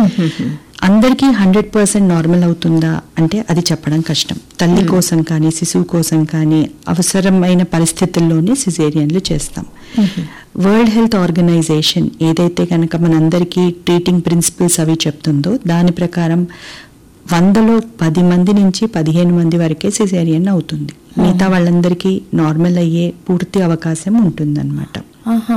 అందరికీ hundred percent normal అవుతుందా అంటే అది చెప్పడం కష్టం తల్లి కోసం కానీ శిశువు కోసం కానీ అవసరమైన పరిస్థితుల్లోనే సిజేరియన్లు చేస్తాం వరల్డ్ హెల్త్ ఆర్గనైజేషన్ ఏదైతే కనుక మనందరికీ ట్రీటింగ్ ప్రిన్సిపల్స్ అవి చెప్తుందో దాని ప్రకారం వందలో పది మంది నుంచి పదిహేను మంది వరకే సిజేరియన్ అవుతుంది మిగతా వాళ్ళందరికీ నార్మల్ అయ్యే పూర్తి అవకాశం ఉంటుందన్నమాట ఆహా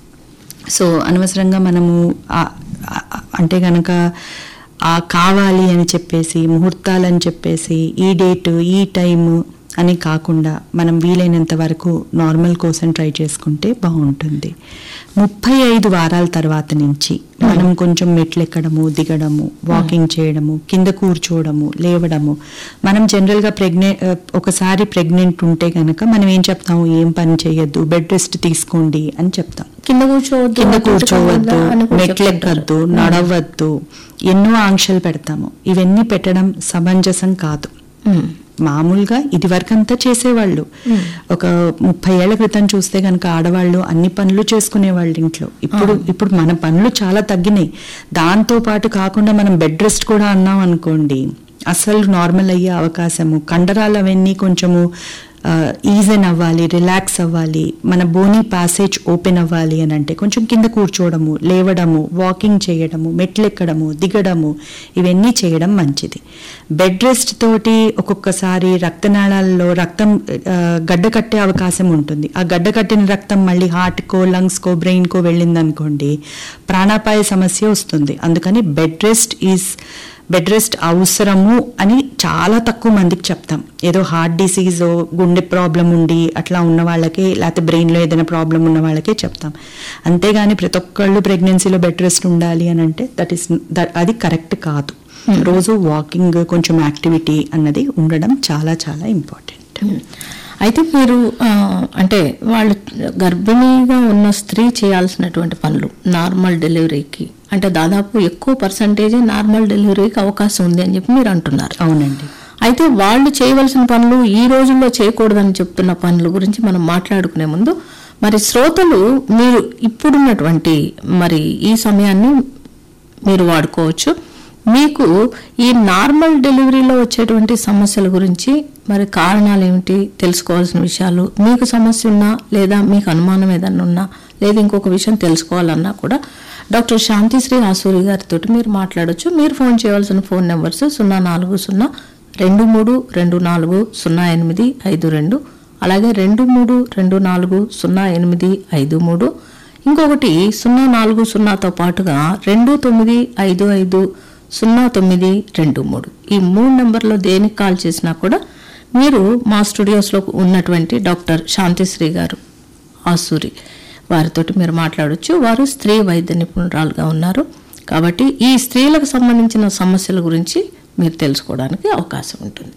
సో అనవసరంగా మనము ఆ- ఆ- అంటే గనక ఆ కావాలి అని చెప్పేసి ముహూర్తాలని చెప్పేసి ఈ డేట్ ఈ టైం అని కాకుండా మనం వీలైనంత వరకు నార్మల్ కోసం ట్రై చేసుకుంటే బాగుంటుంది ముప్పై ఐదు వారాల తర్వాత నుంచి మనం కొంచెం మెట్లు ఎక్కడము దిగడము వాకింగ్ చేయడము కింద కూర్చోవడము లేవడము మనం జనరల్గా ప్రెగ్నెంట్ ఒకసారి ప్రెగ్నెంట్ ఉంటే కనుక మనం ఏం చెప్తాము ఏం పని చేయొద్దు బెడ్ రెస్ట్ తీసుకోండి అని చెప్తాం కింద కూర్చోవద్దు కింద అటు ఇటు కూర్చోవద్దు కావద్దా అని కూడా మెట్లు చెప్తుంటారు. ఎక్కద్దు నడవద్దు ఎన్నో ఆంక్షలు పెడతాము ఇవన్నీ పెట్టడం సమంజసం కాదు ఉమ్. మామూలుగా ఇది వరకంతా చేసేవాళ్ళు ఒక ముప్పై ఏళ్ల క్రితం చూస్తే కనుక ఆడవాళ్ళు అన్ని పనులు చేసుకునేవాళ్ళు ఇంట్లో ఇప్పుడు ఇప్పుడు మన పనులు చాలా తగ్గినాయి దాంతో పాటు కాకుండా మనం బెడ్ రెస్ట్ కూడా అన్నాం అనుకోండి అసలు నార్మల్ అయ్యే అవకాశము కండరాలు అవన్నీ కొంచెము ఈజన్ అవ్వాలి రిలాక్స్ అవ్వాలి మన బోనీ ప్యాసేజ్ ఓపెన్ అవ్వాలి అని అంటే కొంచెం కింద కూర్చోవడము లేవడము వాకింగ్ చేయడము మెట్లెక్కడము దిగడము ఇవన్నీ చేయడం మంచిది బెడ్ రెస్ట్ తోటి ఒక్కొక్కసారి రక్తనాళాల్లో రక్తం ఆ, గడ్డ కట్టే అవకాశం ఉంటుంది ఆ గడ్డ కట్టిన రక్తం మళ్ళీ హార్ట్కో లంగ్స్కో బ్రెయిన్కో వెళ్ళింది అనుకోండి ప్రాణాపాయ సమస్య వస్తుంది అందుకని bed rest is bed rest అవసరము అని చాలా తక్కువ మందికి చెప్తాం ఏదో హార్ట్ డిసీజ్ గుండె ప్రాబ్లం ఉండి అట్లా ఉన్న వాళ్ళకే లేకపోతే బ్రెయిన్లో ఏదైనా ప్రాబ్లం ఉన్న వాళ్ళకే చెప్తాం అంతేగాని ప్రతి ఒక్కళ్ళు ప్రెగ్నెన్సీలో బెడ్ రెస్ట్ ఉండాలి అని అంటే దట్ ఈస్ అది కరెక్ట్ కాదు రోజు వాకింగ్ కొంచెం యాక్టివిటీ అన్నది ఉండడం చాలా చాలా ఇంపార్టెంట్ ఉమ్. అయితే మీరు ఆ, అంటే వాళ్ళు గర్భిణీగా ఉన్న స్త్రీ చేయాల్సినటువంటి పనులు నార్మల్ డెలివరీకి అంటే దాదాపు ఎక్కువ పర్సంటేజ్ నార్మల్ డెలివరీకి అవకాశం ఉంది అని చెప్పి మీరు అంటున్నారు అవునండి అయితే వాళ్ళు చేయవలసిన పనులు ఈ రోజుల్లో చేయకూడదని చెప్తున్న పనుల గురించి మనం మాట్లాడుకునే ముందు మరి శ్రోతలు మీరు ఇప్పుడున్నటువంటి మరి ఈ సమయాన్ని మీరు వాడుకోవచ్చు మీకు ఈ నార్మల్ డెలివరీలో వచ్చేటువంటి సమస్యల గురించి మరి కారణాలు ఏమిటి తెలుసుకోవాల్సిన విషయాలు మీకు సమస్య ఉన్నా లేదా మీకు అనుమానం ఏదన్నా ఉన్నా లేదా ఇంకొక విషయం తెలుసుకోవాలన్నా కూడా డాక్టర్ శాంతిశ్రీ ఆసూరి గారితో మీరు మాట్లాడొచ్చు మీరు ఫోన్ చేయవలసిన ఫోన్ నెంబర్స్ సున్నా నాలుగు సున్నా రెండు మూడు రెండు నాలుగు సున్నా ఎనిమిది ఐదు రెండు అలాగే రెండు మూడు రెండు నాలుగు సున్నా ఎనిమిది ఐదు మూడు ఇంకొకటి సున్నా నాలుగు సున్నాతో పాటుగా రెండు తొమ్మిది ఐదు ఐదు సున్నా తొమ్మిది రెండు మూడు ఈ మూడు నెంబర్లో దేనికి కాల్ చేసినా కూడా మీరు మా స్టూడియోస్లో ఉన్నటువంటి డాక్టర్ శాంతిశ్రీ గారు ఆసూరి వారితోటి మీరు మాట్లాడొచ్చు వారు స్త్రీ వైద్య నిపుణురాలుగా ఉన్నారు కాబట్టి ఈ స్త్రీలకు సంబంధించిన సమస్యల గురించి మీరు తెలుసుకోవడానికి అవకాశం ఉంటుంది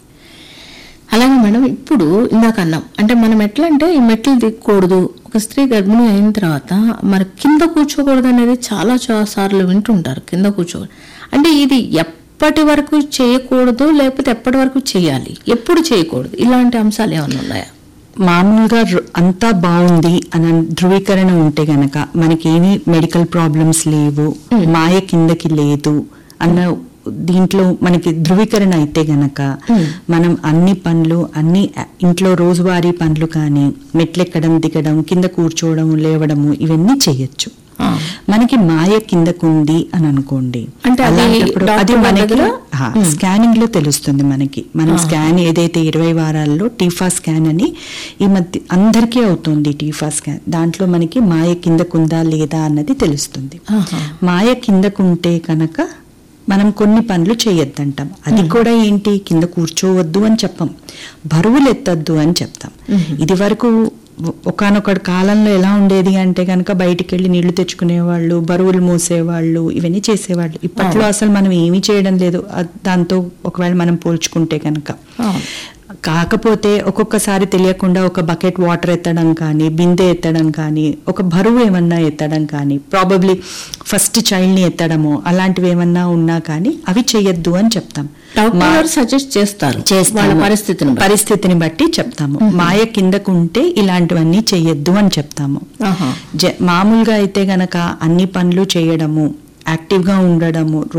అలాగే మేడం ఇప్పుడు ఇందాక అన్నాం అంటే మనం ఎట్లా అంటే ఈ మెట్లు దిగకూడదు ఒక స్త్రీ గర్భిణి అయిన తర్వాత మరి కింద కూర్చోకూడదు అనేది చాలా చాలా సార్లు వింటుంటారు కింద కూర్చోకూడదు అంటే ఇది ఎప్పటి వరకు చేయకూడదు లేకపోతే ఎప్పటి వరకు చేయాలి ఎప్పుడు చేయకూడదు ఇలాంటి అంశాలు ఏమైనా ఉన్నాయా మామూలుగా రు- అంతా బాగుంది అని ధృవీకరణ ఉంటే గనక మనకేమీ మెడికల్ ప్రాబ్లమ్స్ లేవు మాయ కిందకి లేదు అన్న దీంట్లో మనకి ధృవీకరణ అయితే గనక మనం అన్ని పనులు అన్ని ఆ- ఇంట్లో రోజువారీ పనులు కానీ మెట్లెక్కడం దిగడం కింద కూర్చోవడం లేవడము ఇవన్నీ చేయొచ్చు ఆ. మనకి మాయ కిందకుంది అని అనుకోండి అంటే అది అలాంటప్పుడు అది డాక్టర్ మనకి దగ్గర? హా, స్కానింగ్ లో తెలుస్తుంది మనకి మనం స్కాన్ ఏదైతే ఇరవై వారాల్లో టీఫా స్కాన్ అని ఈ మధ్య అందరికీ అవుతుంది టీఫా స్కాన్ దాంట్లో మనకి మాయ కిందకుందా లేదా అన్నది తెలుస్తుంది ఆహా. మాయ కిందకుంటే కనుక మనం కొన్ని పనులు చేయొద్దంటాం అది కూడా ఏంటి కింద కూర్చోవద్దు అని చెప్పం బరువులు ఎత్తద్దు అని చెప్తాం ఇది వరకు ఒకనొక కాలంలో ఎలా ఉండేది అంటే కనుక బయటికి వెళ్ళి నీళ్లు తెచ్చుకునేవాళ్ళు బరువులు మోసేవాళ్ళు ఇవన్నీ చేసేవాళ్ళు ఇప్పట్లో అసలు మనం ఏమీ చేయడం లేదు అ- దాంతో ఒకవేళ మనం పోల్చుకుంటే కనుక అవును. కాకపోతే ఒక్కొక్కసారి తెలియకుండా ఒక బకెట్ వాటర్ ఎత్తడం కానీ బిందె ఎత్తడం కానీ ఒక బరువు ఏమన్నా ఎత్తడం కానీ ప్రాబబ్లీ ఫస్ట్ చైల్డ్ని ఎత్తడము అలాంటివి ఏమన్నా ఉన్నా కానీ అవి చెయ్యొద్దు అని చెప్తాం డాక్టర్ మా- గారు సజెస్ట్ చేస్తారు చేస్తాము. వాళ్ళ పరిస్థితిని బట్టి. పరిస్థితిని బట్టి చెప్తాము మాయ కిందకుంటే ఇలాంటివన్నీ చెయ్యొద్దు అని చెప్తాము ఆహా. జ- మామూలుగా అయితే గనక అన్ని పనులు చేయడము యాక్టివ్గా ఉండడము